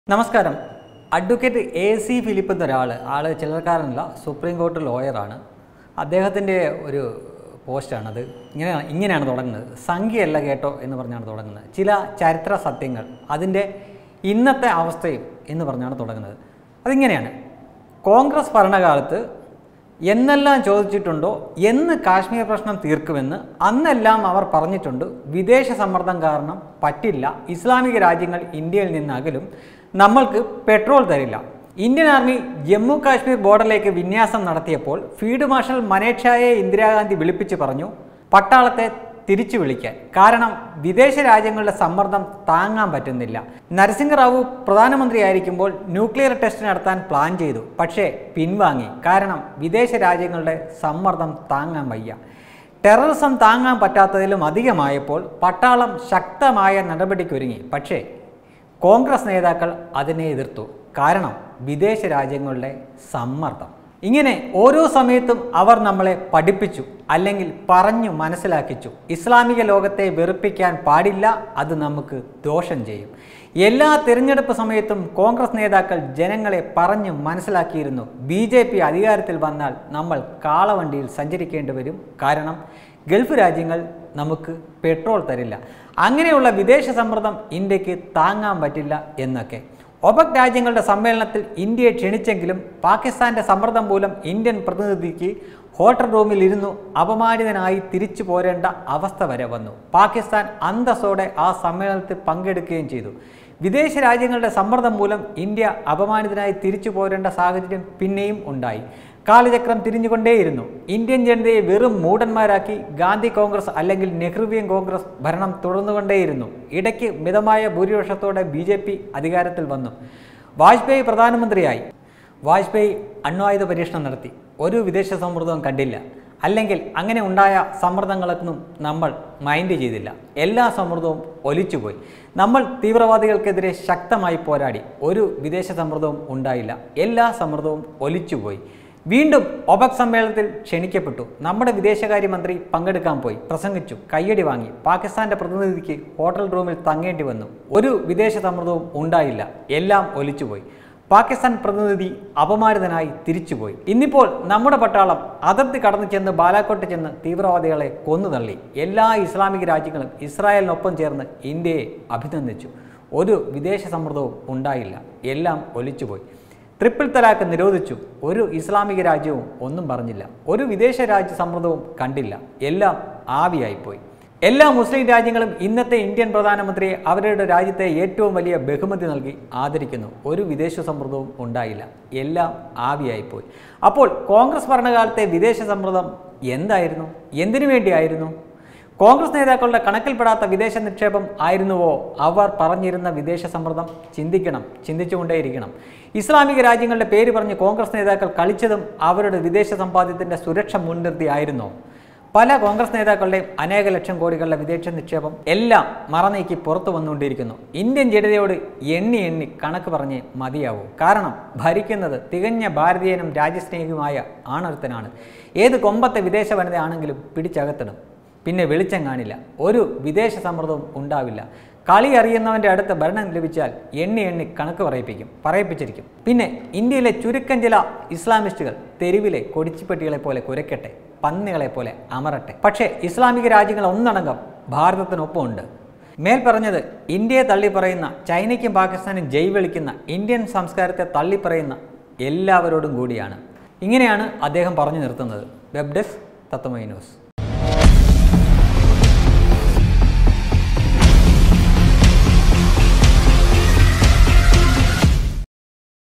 നമസ്കാരം advocate A C Philip എന്നൊരാൾ ആൾ ചിലർക്കാരനല്ല supreme court ലോയറാണ് അദ്ദേഹത്തിൻ്റെ ഒരു പോസ്റ്റാണത് ഇങ്ങനെയാണ് ഇങ്ങനെയാണ് തുടങ്ങുന്നത് സംഖ്യയല്ല കേട്ടോ എന്ന് പറഞ്ഞാണ് തുടങ്ങുന്നത് ചില ചരിത്ര സത്യങ്ങൾ അതിൻ്റെ ഇന്നത്തെ അവസ്ഥയും എന്ന് പറഞ്ഞാണ് തുടങ്ങുന്നത് അതിങ്ങനെയാണ് കോൺഗ്രസ് ഭരണകാലത്ത് എന്നെല്ലാം ചോദിച്ചിട്ടുണ്ടോ എന്ന് കാശ്മീർ പ്രശ്നം തീർക്കുമെന്ന് അന്നെല്ലാം അവർ പറഞ്ഞിട്ടുണ്ട് വിദേശ സമ്മർദ്ദം കാരണം പറ്റില്ല ഇസ്ലാമിക രാജ്യങ്ങൾ ഇന്ത്യയിൽ നിന്ന് അകലും നമ്മൾക്ക് പെട്രോൾ തരില്ല ഇന്ത്യൻ ആർമി ജമ്മു കാശ്മീർ ബോർഡറിലേക്ക് വിന്യാസം നടത്തിയപ്പോൾ ഫീൽഡ് മാർഷൽ മനേക്ഷായെ ഇന്ദിരാഗാന്ധി വിളിപ്പിച്ച് പറഞ്ഞു പട്ടാളത്തെ തിരിച്ചു വിളിക്കാൻ കാരണം വിദേശ രാജ്യങ്ങളുടെ സമ്മർദ്ദം താങ്ങാൻ പറ്റുന്നില്ല നരസിംഹറാവു പ്രധാനമന്ത്രിയായിരിക്കുമ്പോൾ ന്യൂക്ലിയർ ടെസ്റ്റ് നടത്താൻ പ്ലാൻ ചെയ്തു പക്ഷേ പിൻവാങ്ങി കാരണം വിദേശ രാജ്യങ്ങളുടെ സമ്മർദ്ദം താങ്ങാൻ വയ്യ ടെററിസം താങ്ങാൻ പറ്റാത്തതിലും അധികമായപ്പോൾ പട്ടാളം ശക്തമായ നടപടിക്കൊരുങ്ങി പക്ഷേ കോൺഗ്രസ് നേതാക്കൾ അതിനെ എതിർത്തു കാരണം വിദേശ രാജ്യങ്ങളുടെ സമ്മർദ്ദം ഇങ്ങനെ ഓരോ സമയത്തും അവർ നമ്മളെ പഠിപ്പിച്ചു അല്ലെങ്കിൽ പറഞ്ഞു മനസ്സിലാക്കിച്ചു ഇസ്ലാമിക ലോകത്തെ വെറുപ്പിക്കാൻ പാടില്ല അത് നമുക്ക് ദോഷം ചെയ്യും എല്ലാ തിരഞ്ഞെടുപ്പ് സമയത്തും കോൺഗ്രസ് നേതാക്കൾ ജനങ്ങളെ പറഞ്ഞു മനസ്സിലാക്കിയിരുന്നു ബി ജെ പി അധികാരത്തിൽ വന്നാൽ നമ്മൾ കാളവണ്ടിയിൽ സഞ്ചരിക്കേണ്ടി വരും കാരണം ഗൾഫ് രാജ്യങ്ങൾ നമുക്ക് പെട്രോൾ തരില്ല അങ്ങനെയുള്ള വിദേശ സമ്മർദ്ദം ഇന്ത്യക്ക് താങ്ങാൻ പറ്റില്ല എന്നൊക്കെ ഒപക് രാജ്യങ്ങളുടെ സമ്മേളനത്തിൽ ഇന്ത്യയെ ക്ഷണിച്ചെങ്കിലും പാകിസ്ഥാന്റെ സമ്മർദ്ദം മൂലം ഇന്ത്യൻ പ്രതിനിധിക്ക് ഹോട്ടൽ റൂമിൽ ഇരുന്നു അപമാനിതനായി തിരിച്ചു പോരേണ്ട അവസ്ഥ വരെ വന്നു പാകിസ്ഥാൻ അന്തസ്സോടെ ആ സമ്മേളനത്തിൽ പങ്കെടുക്കുകയും ചെയ്തു വിദേശ രാജ്യങ്ങളുടെ സമ്മർദ്ദം മൂലം ഇന്ത്യ അപമാനിതനായി തിരിച്ചു പോരേണ്ട സാഹചര്യം പിന്നെയും ഉണ്ടായി കാലചക്രം തിരിഞ്ഞുകൊണ്ടേയിരുന്നു ഇന്ത്യൻ ജനതയെ വെറും മൂടന്മാരാക്കി ഗാന്ധി കോൺഗ്രസ് അല്ലെങ്കിൽ നെഹ്റുവിയൻ കോൺഗ്രസ് ഭരണം തുടർന്നുകൊണ്ടേയിരുന്നു ഇടയ്ക്ക് മിതമായ ഭൂരിപക്ഷത്തോടെ ബി ജെ പി അധികാരത്തിൽ വന്നു വാജ്പേയി പ്രധാനമന്ത്രിയായി വാജ്പേയി അണ്വായുധ പരീക്ഷണം നടത്തി ഒരു വിദേശ സമ്മർദ്ദവും കണ്ടില്ല അല്ലെങ്കിൽ അങ്ങനെ ഉണ്ടായ സമ്മർദ്ദങ്ങളൊന്നും നമ്മൾ മൈൻഡ് ചെയ്തില്ല എല്ലാ സമ്മർദ്ദവും ഒലിച്ചുപോയി നമ്മൾ തീവ്രവാദികൾക്കെതിരെ ശക്തമായി പോരാടി ഒരു വിദേശ സമ്മർദ്ദവും ഉണ്ടായില്ല എല്ലാ സമ്മർദ്ദവും ഒലിച്ചുപോയി വീണ്ടും ഒപക് സമ്മേളനത്തിൽ ക്ഷണിക്കപ്പെട്ടു നമ്മുടെ വിദേശകാര്യമന്ത്രി പങ്കെടുക്കാൻ പോയി പ്രസംഗിച്ചു കയ്യടി വാങ്ങി പാകിസ്ഥാന്റെ പ്രതിനിധിക്ക് ഹോട്ടൽ റൂമിൽ തങ്ങേണ്ടി വന്നു ഒരു വിദേശ സമ്മർദ്ദവും ഉണ്ടായില്ല എല്ലാം ഒലിച്ചുപോയി പാകിസ്ഥാൻ പ്രതിനിധി അപമാനിതനായി തിരിച്ചുപോയി ഇന്നിപ്പോൾ നമ്മുടെ പട്ടാളം അതിർത്തി കടന്നു ചെന്ന് ബാലാക്കോട്ട് ചെന്ന് തീവ്രവാദികളെ കൊന്നുതള്ളി എല്ലാ ഇസ്ലാമിക രാജ്യങ്ങളും ഇസ്രായേലിനൊപ്പം ചേർന്ന് ഇന്ത്യയെ അഭിനന്ദിച്ചു ഒരു വിദേശ സമ്മർദ്ദവും ഉണ്ടായില്ല എല്ലാം ഒലിച്ചുപോയി ട്രിപ്പിൾ തലാക്ക് നിരോധിച്ചു ഒരു ഇസ്ലാമിക രാജ്യവും ഒന്നും പറഞ്ഞില്ല ഒരു വിദേശ രാജ്യ സമ്മർദ്ദവും കണ്ടില്ല എല്ലാം ആവിയായിപ്പോയി എല്ലാ മുസ്ലിം രാജ്യങ്ങളും ഇന്നത്തെ ഇന്ത്യൻ പ്രധാനമന്ത്രിയെ അവരുടെ രാജ്യത്തെ ഏറ്റവും വലിയ ബഹുമതി നൽകി ആദരിക്കുന്നു ഒരു വിദേശ സമ്മർദ്ദവും ഉണ്ടായില്ല എല്ലാം ആവിയായിപ്പോയി അപ്പോൾ കോൺഗ്രസ് ഭരണകാലത്തെ വിദേശ സമ്മർദ്ദം എന്തായിരുന്നു എന്തിനു വേണ്ടിയായിരുന്നു കോൺഗ്രസ് നേതാക്കളുടെ കണക്കിൽപ്പെടാത്ത വിദേശ നിക്ഷേപം ആയിരുന്നുവോ അവർ പറഞ്ഞിരുന്ന വിദേശ സമ്മർദ്ദം ചിന്തിക്കണം ചിന്തിച്ചുകൊണ്ടേയിരിക്കണം ഇസ്ലാമിക രാജ്യങ്ങളുടെ പേര് പറഞ്ഞ് കോൺഗ്രസ് നേതാക്കൾ കളിച്ചതും അവരുടെ വിദേശ സമ്പാദ്യത്തിൻ്റെ സുരക്ഷ മുൻനിർത്തിയായിരുന്നോ പല കോൺഗ്രസ് നേതാക്കളുടെയും അനേക ലക്ഷം കോടികളുടെ വിദേശ നിക്ഷേപം എല്ലാം മറനീക്കി പുറത്തു വന്നുകൊണ്ടിരിക്കുന്നു ഇന്ത്യൻ ജനതയോട് എണ്ണി എണ്ണി കണക്ക് പറഞ്ഞ് മതിയാവൂ കാരണം ഭരിക്കുന്നത് തികഞ്ഞ ഭാരതീയനും രാജ്യസ്നേഹിയുമായ ആണൊരുത്തനാണ് ഏത് കൊമ്പത്തെ വിദേശ വനിതയാണെങ്കിലും പിടിച്ചകത്തിടും പിന്നെ വെളിച്ചം കാണില്ല ഒരു വിദേശ സമ്മർദ്ദവും ഉണ്ടാവില്ല കളി അറിയുന്നവൻ്റെ അടുത്ത് ഭരണം ലഭിച്ചാൽ എണ്ണി എണ്ണി കണക്ക് പറയിപ്പിക്കും പറയിപ്പിച്ചിരിക്കും പിന്നെ ഇന്ത്യയിലെ ചുരുക്കം ചില ഇസ്ലാമിസ്റ്റുകൾ തെരുവിലെ കൊടിച്ചിപ്പെട്ടികളെ പോലെ കുരക്കട്ടെ പന്നികളെ പോലെ അമരട്ടെ പക്ഷേ ഇസ്ലാമിക രാജ്യങ്ങൾ ഒന്നടങ്കം ഭാരതത്തിനൊപ്പമുണ്ട് മേൽ പറഞ്ഞത് ഇന്ത്യയെ തള്ളിപ്പറയുന്ന ചൈനയ്ക്കും പാകിസ്ഥാനും ജയ് വിളിക്കുന്ന ഇന്ത്യൻ സംസ്കാരത്തെ തള്ളിപ്പറയുന്ന എല്ലാവരോടും കൂടിയാണ് ഇങ്ങനെയാണ് അദ്ദേഹം പറഞ്ഞു നിർത്തുന്നത് വെബ് ഡെസ്ക് തത്വമൈ ന്യൂസ്